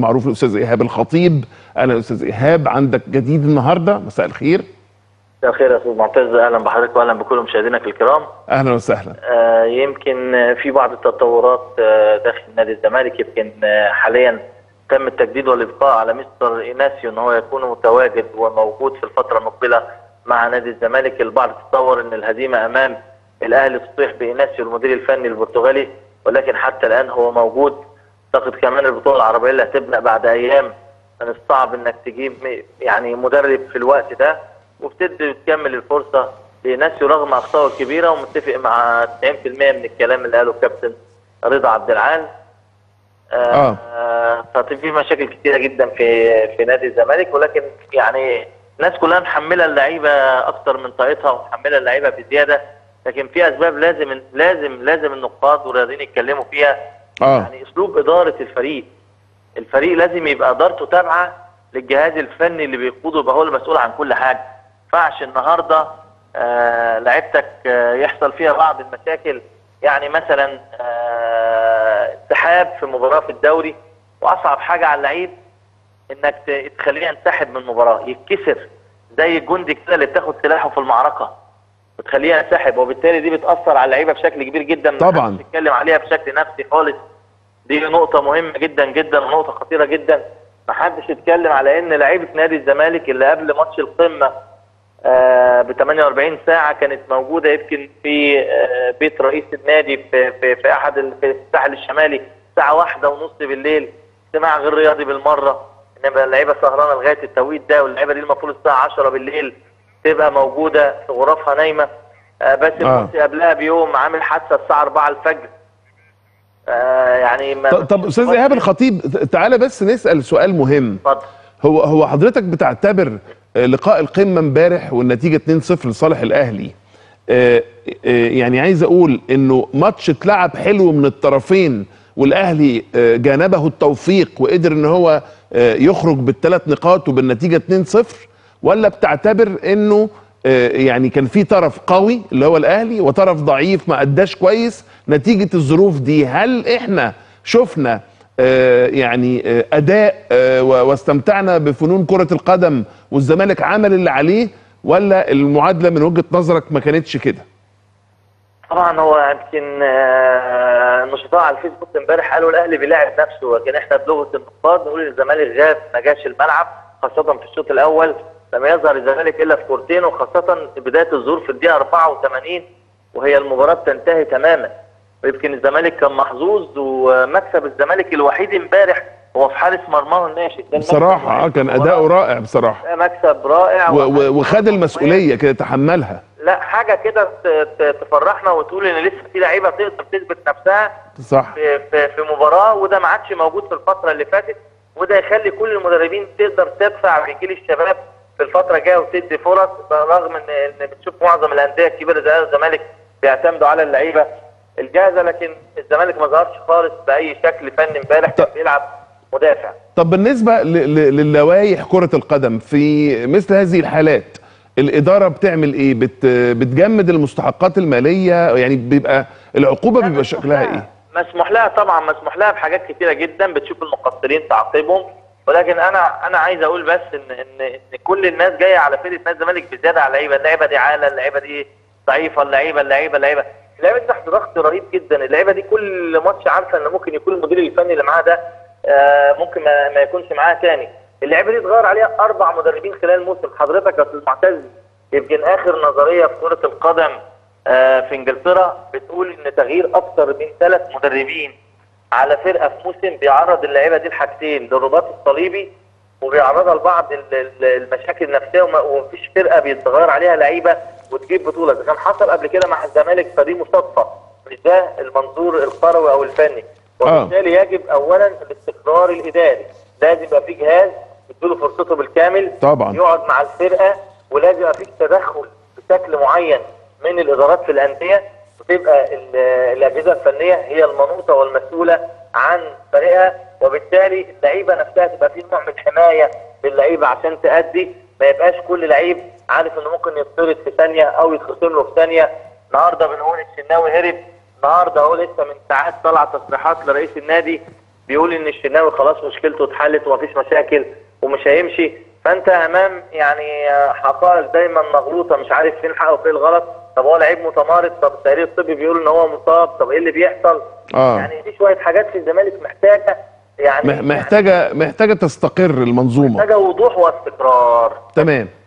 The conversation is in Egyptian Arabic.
معروف الاستاذ ايهاب الخطيب اهلا استاذ ايهاب عندك جديد النهارده مساء الخير مساء الخير يا استاذ معتز اهلا بحضرتك واهلا بكل مشاهدينك الكرام اهلا وسهلا آه يمكن آه، في بعض التطورات آه داخل نادي الزمالك يمكن آه حاليا تم التجديد والابقاء على مستر ايناسيو ان هو يكون متواجد وموجود في الفتره المقبله مع نادي الزمالك البعض تصور ان الهزيمه امام الاهلي تصيح بايناسيو المدير الفني البرتغالي ولكن حتى الان هو موجود اعتقد كمان البطوله العربيه اللي هتبدا بعد ايام من الصعب انك تجيب م- يعني مدرب في الوقت ده وبتدي وتكمل الفرصه لناسيو رغم اخطائه الكبيره ومتفق مع 90% من الكلام اللي قاله الكابتن رضا عبد العال آه. آه ففي مشاكل كتيره جدا في في نادي الزمالك ولكن يعني الناس كلها محمله اللعيبه اكتر من طاقتها ومحمله اللعيبه بزياده لكن في اسباب لازم لازم لازم النقاد والرياضيين يتكلموا فيها اه يعني اسلوب اداره الفريق الفريق لازم يبقى ادارته تابعه للجهاز الفني اللي بيقوده يبقى هو المسؤول عن كل حاجه ما ينفعش النهارده آه لعيبتك آه يحصل فيها بعض المشاكل يعني مثلا آه انسحاب في مباراه في الدوري واصعب حاجه على اللعيب انك ت- تخليه ينسحب من المباراه يتكسر زي الجندي كده اللي بتاخد سلاحه في المعركه بتخليه ينسحب وبالتالي دي بتاثر على اللعيبه بشكل كبير جدا طبعاً. محدش بيتكلم عليها بشكل نفسي خالص دي نقطة مهمة جدا جدا ونقطة خطيرة جدا محدش يتكلم على ان لعيبة نادي الزمالك اللي قبل ماتش القمة ب 48 ساعة كانت موجودة يمكن في آه، بيت رئيس النادي في في, في احد ال- في الساحل الشمالي الساعة واحدة ونص بالليل اجتماع غير رياضي بالمرة انما اللعيبة سهرانة لغاية التوقيت ده واللعيبة دي المفروض الساعة 10 بالليل تبقى موجودة في غرفها نايمة آه، باسم آه. مرسي قبلها بيوم عامل حادثة الساعة 4 الفجر آه، يعني ما ط- طب استاذ ايهاب الخطيب ت- تعالى بس نسال سؤال مهم اتفضل هو هو حضرتك بتعتبر آه، لقاء القمه امبارح والنتيجه 2-0 لصالح الاهلي آه، آه، يعني عايز اقول انه ماتش اتلعب حلو من الطرفين والاهلي آه، جانبه التوفيق وقدر ان هو آه، يخرج بالثلاث نقاط وبالنتيجه 2-0 ولا بتعتبر انه آه، يعني كان في طرف قوي اللي هو الاهلي وطرف ضعيف ما اداش كويس نتيجه الظروف دي هل احنا شفنا آه، يعني آه، اداء آه، و- واستمتعنا بفنون كره القدم والزمالك عمل اللي عليه ولا المعادله من وجهه نظرك ما كانتش كده طبعا هو يمكن آه، النشطاء على الفيسبوك امبارح قالوا الاهلي بيلاعب نفسه لكن احنا بلغه النقاد نقول الزمالك غاب ما جاش الملعب خاصه في الشوط الاول لم يظهر الزمالك الا في كورتين وخاصه في بدايه الظهور في الدقيقه 84 وهي المباراه بتنتهي تماما ويمكن الزمالك كان محظوظ ومكسب الزمالك الوحيد امبارح هو في حارس مرماه الناشئ ده المكسب بصراحه اه الوحيد كان في المباراة. اداؤه رائع بصراحه ده مكسب رائع و- و- وخد المسؤوليه كده تحملها لا حاجه كده ت- ت- تفرحنا وتقول ان لسه في لعيبه تقدر تثبت نفسها صح في, في, في مباراه وده ما عادش موجود في الفتره اللي فاتت وده يخلي كل المدربين تقدر تدفع بجيل الشباب في الفتره الجايه وتدي فرص رغم ان ان بتشوف معظم الانديه الكبيره زي الزمالك بيعتمدوا على اللعيبه الجاهزه لكن الزمالك ما ظهرش خالص باي شكل فني امبارح كان طب- بيلعب مدافع طب بالنسبه ل- ل- للوائح كره القدم في مثل هذه الحالات الاداره بتعمل ايه بت بتجمد المستحقات الماليه يعني بيبقى العقوبه بيبقى مسموح شكلها لها. ايه مسموح لها طبعا مسموح لها بحاجات كتيره جدا بتشوف المقصرين تعاقبهم ولكن انا انا عايز اقول بس ان ان ان كل الناس جايه على فرقه نادي الزمالك بزياده على اللعيبه اللعيبه دي عاله اللعيبه دي ضعيفه اللعيبه اللعيبه اللعيبه اللعيبه دي تحت ضغط رهيب جدا اللعيبه دي كل ماتش عارفه ان ممكن يكون المدير الفني اللي معاه ده آه، ممكن ما, ما يكونش معاه تاني اللعيبه دي اتغير عليها اربع مدربين خلال الموسم حضرتك يا استاذ معتز يمكن اخر نظريه في كره القدم آه، في انجلترا بتقول ان تغيير اكثر من ثلاث مدربين على فرقه في موسم بيعرض اللعيبه دي لحاجتين للرباط الصليبي وبيعرضها لبعض ال- ال- المشاكل النفسيه وما- ومفيش فرقه بيتغير عليها لعيبه وتجيب بطوله اذا كان حصل قبل كده مع الزمالك فدي مصادفه مش ده المنظور الكروي او الفني وبالتالي يجب اولا الاستقرار الاداري لازم يبقى في جهاز يديله فرصته بالكامل طبعا. يقعد مع الفرقه ولازم يبقى في تدخل بشكل معين من الادارات في الانديه وتبقى ال- الاجهزه الفنيه هي المنوطه والمسؤوله عن فريقها وبالتالي اللعيبه نفسها تبقى في نوع من الحمايه للعيبه عشان تأدي ما يبقاش كل لعيب عارف انه ممكن يطرد في ثانيه او يتخصم له في ثانيه النهارده بنقول الشناوي هرب النهارده اهو لسه من ساعات طلع تصريحات لرئيس النادي بيقول ان الشناوي خلاص مشكلته اتحلت ومفيش مشاكل ومش هيمشي فانت امام يعني آه، حقائق دايما مغلوطه مش عارف فين الحق وفين الغلط طب هو لعيب متمارس طب التقرير الطبي بيقول ان هو مصاب طب ايه اللي بيحصل اه يعني في شويه حاجات في الزمالك محتاجه يعني مح- محتاجه محتاجه تستقر المنظومه محتاجه وضوح واستقرار تمام